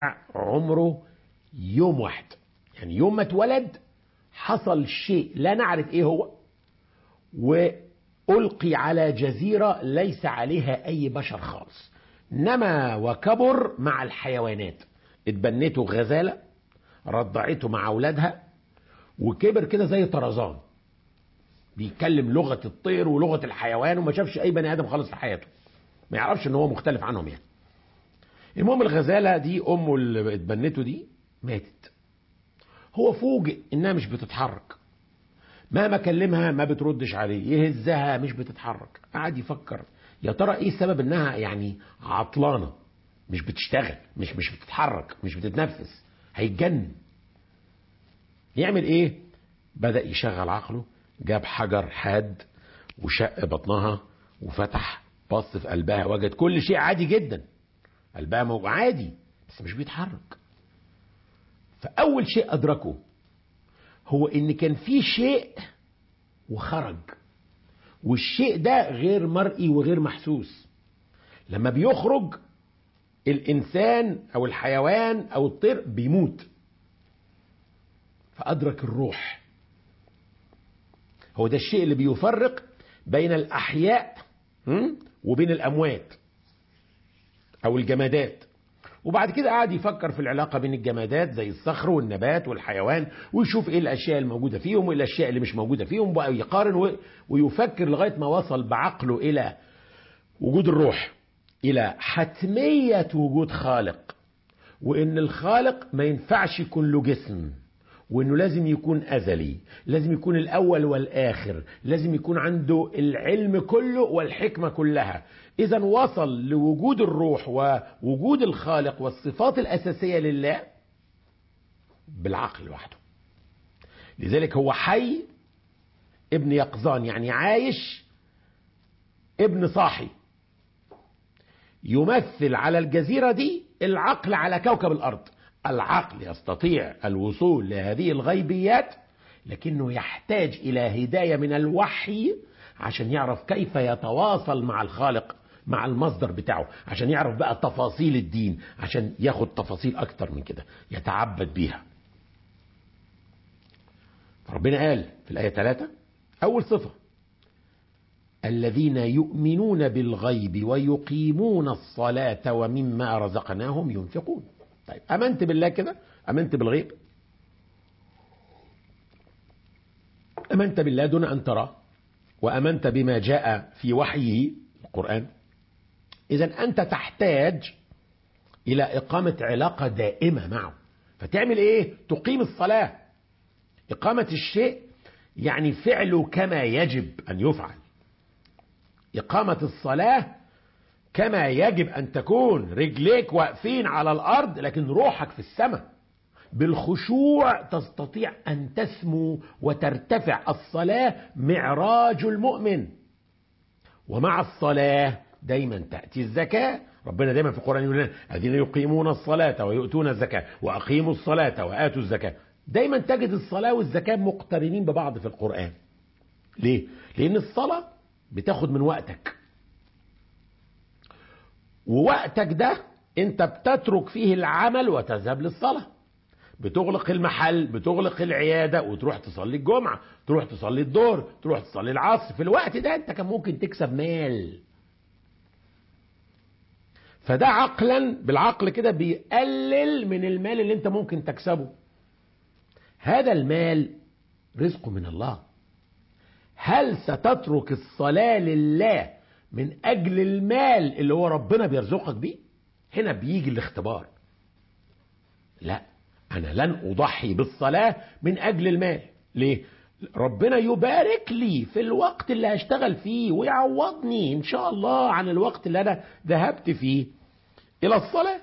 عمره يوم واحد يعني يوم ما اتولد حصل شيء لا نعرف ايه هو وألقي على جزيرة ليس عليها أي بشر خالص نما وكبر مع الحيوانات اتبنته غزالة رضعته مع أولادها وكبر كده زي طرزان بيتكلم لغة الطير ولغة الحيوان وما شافش أي بني آدم خالص في حياته ما يعرفش ان هو مختلف عنهم يعني المهم الغزالة دي أمه اللي اتبنته دي ماتت هو فوجئ إنها مش بتتحرك مهما كلمها ما بتردش عليه يهزها مش بتتحرك قعد يفكر يا ترى ايه السبب انها يعني عطلانه مش بتشتغل مش مش بتتحرك مش بتتنفس هيتجنن يعمل ايه بدا يشغل عقله جاب حجر حاد وشق بطنها وفتح بص في قلبها وجد كل شيء عادي جدا قلبها موجود عادي بس مش بيتحرك فاول شيء ادركه هو ان كان في شيء وخرج والشيء ده غير مرئي وغير محسوس لما بيخرج الانسان او الحيوان او الطير بيموت فادرك الروح هو ده الشيء اللي بيفرق بين الاحياء وبين الاموات او الجمادات وبعد كده قعد يفكر في العلاقة بين الجمادات زي الصخر والنبات والحيوان ويشوف ايه الاشياء الموجودة فيهم وايه الاشياء اللي مش موجودة فيهم بقى يقارن ويفكر لغاية ما وصل بعقله الى وجود الروح الى حتمية وجود خالق وان الخالق ما ينفعش يكون له جسم وانه لازم يكون ازلي لازم يكون الاول والاخر لازم يكون عنده العلم كله والحكمه كلها اذا وصل لوجود الروح ووجود الخالق والصفات الاساسيه لله بالعقل لوحده لذلك هو حي ابن يقظان يعني عايش ابن صاحي يمثل على الجزيره دي العقل على كوكب الارض العقل يستطيع الوصول لهذه الغيبيات لكنه يحتاج الى هدايه من الوحي عشان يعرف كيف يتواصل مع الخالق مع المصدر بتاعه عشان يعرف بقى تفاصيل الدين عشان ياخد تفاصيل اكتر من كده يتعبد بيها ربنا قال في الايه 3 اول صفه الذين يؤمنون بالغيب ويقيمون الصلاه ومما رزقناهم ينفقون طيب امنت بالله كده امنت بالغيب امنت بالله دون ان تراه وامنت بما جاء في وحيه القران اذا انت تحتاج الى اقامه علاقه دائمه معه فتعمل ايه تقيم الصلاه اقامه الشيء يعني فعله كما يجب ان يفعل اقامه الصلاه كما يجب أن تكون رجليك واقفين على الأرض لكن روحك في السماء بالخشوع تستطيع أن تسمو وترتفع الصلاة معراج المؤمن ومع الصلاة دايما تأتي الزكاة ربنا دايما في القرآن يقول لنا الذين يقيمون الصلاة ويؤتون الزكاة وأقيموا الصلاة وآتوا الزكاة دايما تجد الصلاة والزكاة مقترنين ببعض في القرآن ليه؟ لأن الصلاة بتاخد من وقتك ووقتك ده انت بتترك فيه العمل وتذهب للصلاة بتغلق المحل بتغلق العيادة وتروح تصلي الجمعة تروح تصلي الظهر تروح تصلي العصر في الوقت ده انت كان ممكن تكسب مال فده عقلا بالعقل كده بيقلل من المال اللي انت ممكن تكسبه هذا المال رزق من الله هل ستترك الصلاة لله من اجل المال اللي هو ربنا بيرزقك بيه هنا بيجي الاختبار لا انا لن اضحي بالصلاه من اجل المال ليه ربنا يبارك لي في الوقت اللي هشتغل فيه ويعوضني ان شاء الله عن الوقت اللي انا ذهبت فيه الى الصلاه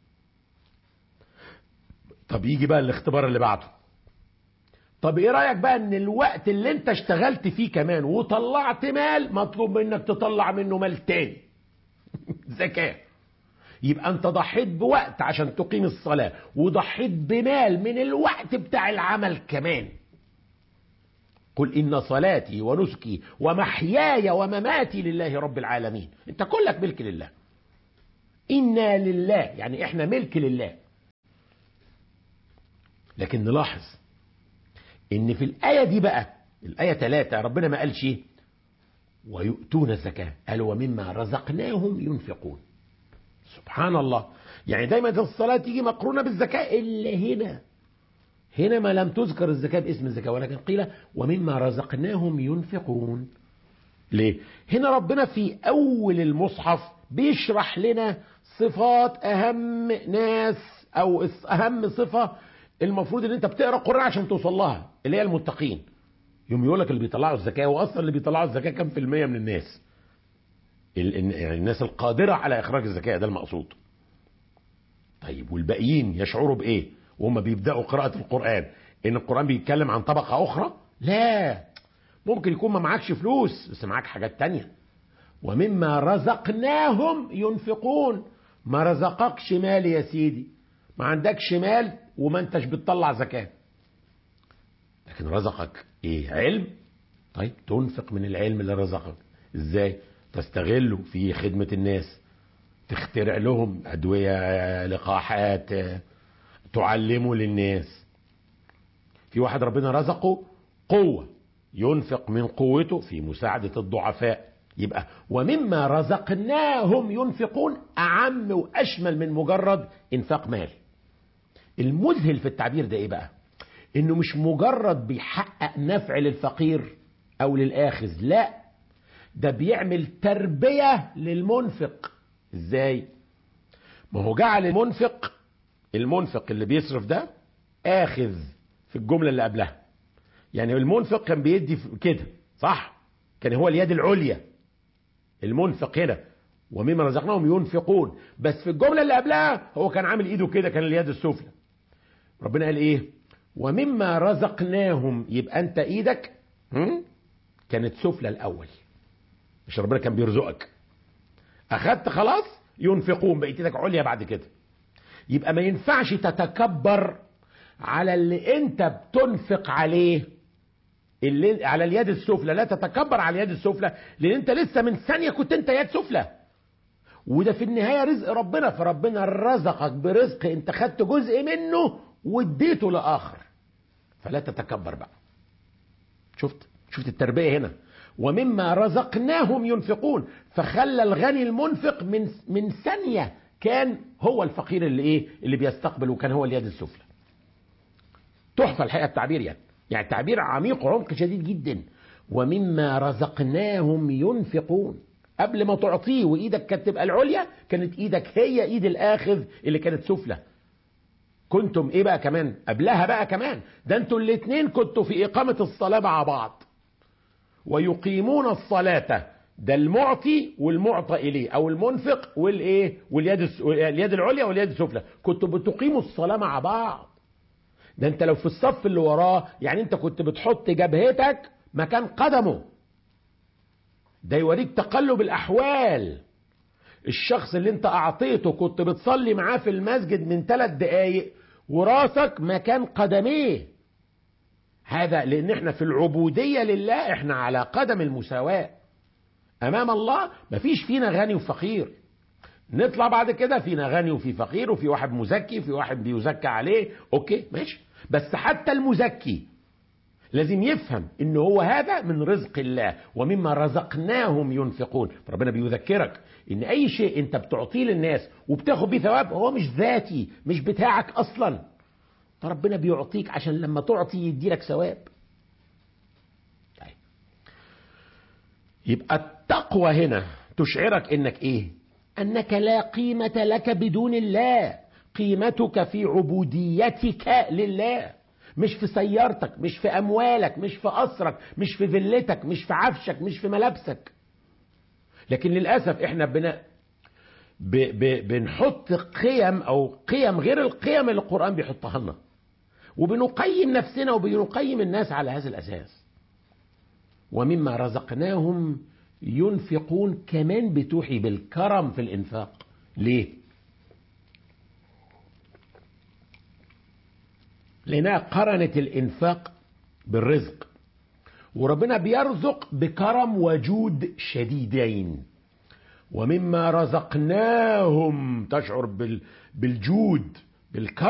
طب يجي بقى الاختبار اللي بعده طب ايه رايك بقى ان الوقت اللي انت اشتغلت فيه كمان وطلعت مال مطلوب منك تطلع منه مال تاني زكاه يبقى انت ضحيت بوقت عشان تقيم الصلاه وضحيت بمال من الوقت بتاع العمل كمان قل ان صلاتي ونسكي ومحياي ومماتي لله رب العالمين انت كلك ملك لله انا لله يعني احنا ملك لله لكن نلاحظ ان في الآية دي بقى الآية ثلاثة ربنا ما قالش إيه؟ ويؤتون الزكاة قال ومما رزقناهم ينفقون سبحان الله يعني دايما الصلاة تيجي مقرونة بالزكاة إلا هنا هنا ما لم تذكر الزكاة باسم الزكاة ولكن قيل ومما رزقناهم ينفقون ليه؟ هنا ربنا في أول المصحف بيشرح لنا صفات أهم ناس أو أهم صفة المفروض ان انت بتقرا القران عشان توصل لها اللي هي المتقين يوم يقول لك اللي بيطلعوا الزكاه واصلا اللي بيطلعوا الزكاه كام في الميه من الناس يعني الناس القادره على اخراج الزكاه ده المقصود طيب والباقيين يشعروا بايه وهم بيبداوا قراءه القران ان القران بيتكلم عن طبقه اخرى لا ممكن يكون ما معكش فلوس بس معاك حاجات تانية ومما رزقناهم ينفقون ما رزقكش مال يا سيدي ما عندكش مال وما انتش بتطلع زكاة لكن رزقك ايه علم طيب تنفق من العلم اللي رزقك ازاي تستغله في خدمة الناس تخترع لهم أدوية لقاحات تعلمه للناس في واحد ربنا رزقه قوة ينفق من قوته في مساعدة الضعفاء يبقى ومما رزقناهم ينفقون أعم وأشمل من مجرد إنفاق مال المذهل في التعبير ده ايه بقى انه مش مجرد بيحقق نفع للفقير او للاخذ لا ده بيعمل تربية للمنفق ازاي ما هو جعل المنفق المنفق اللي بيصرف ده اخذ في الجملة اللي قبلها يعني المنفق كان بيدي كده صح كان هو اليد العليا المنفق هنا ومما رزقناهم ينفقون بس في الجملة اللي قبلها هو كان عامل ايده كده كان اليد السفلى ربنا قال ايه ومما رزقناهم يبقى انت ايدك هم؟ كانت سفلى الاول مش ربنا كان بيرزقك اخدت خلاص ينفقون بقيت ايدك عليا بعد كده يبقى ما ينفعش تتكبر على اللي انت بتنفق عليه اللي على اليد السفلى لا تتكبر على اليد السفلى لان انت لسه من ثانيه كنت انت يد سفلى وده في النهايه رزق ربنا فربنا رزقك برزق انت خدت جزء منه واديته لاخر فلا تتكبر بقى شفت شفت التربيه هنا ومما رزقناهم ينفقون فخلى الغني المنفق من من ثانيه كان هو الفقير اللي ايه اللي بيستقبل وكان هو اليد السفلى تحفه الحقيقه التعبير يعني يعني تعبير عميق وعمق شديد جدا ومما رزقناهم ينفقون قبل ما تعطيه وايدك كانت تبقى العليا كانت ايدك هي ايد الاخذ اللي كانت سفلى كنتم ايه بقى كمان قبلها بقى كمان ده انتوا الاتنين كنتوا في اقامة الصلاة مع بعض ويقيمون الصلاة ده المعطي والمعطى اليه او المنفق والايه واليد الس... اليد العليا واليد السفلى كنتوا بتقيموا الصلاة مع بعض ده انت لو في الصف اللي وراه يعني انت كنت بتحط جبهتك مكان قدمه ده يوريك تقلب الاحوال الشخص اللي انت اعطيته كنت بتصلي معاه في المسجد من ثلاث دقايق وراسك مكان قدميه هذا لان احنا في العبودية لله احنا على قدم المساواة امام الله مفيش فينا غني وفقير نطلع بعد كده فينا غني وفي فقير وفي واحد مزكي وفي واحد بيزكى عليه اوكي ماشي بس حتى المزكي لازم يفهم ان هو هذا من رزق الله ومما رزقناهم ينفقون فربنا بيذكرك ان اي شيء انت بتعطيه للناس وبتاخد بيه ثواب هو مش ذاتي مش بتاعك اصلا فربنا بيعطيك عشان لما تعطي يديلك ثواب طيب. يبقى التقوى هنا تشعرك انك ايه انك لا قيمة لك بدون الله قيمتك في عبوديتك لله مش في سيارتك مش في اموالك مش في قصرك مش في فيلتك مش في عفشك مش في ملابسك لكن للاسف احنا بنا ب ب بنحط قيم او قيم غير القيم اللي القران بيحطها لنا وبنقيم نفسنا وبنقيم الناس على هذا الاساس ومما رزقناهم ينفقون كمان بتوحي بالكرم في الانفاق ليه لانها قرنت الانفاق بالرزق وربنا بيرزق بكرم وجود شديدين ومما رزقناهم تشعر بالجود بالكرم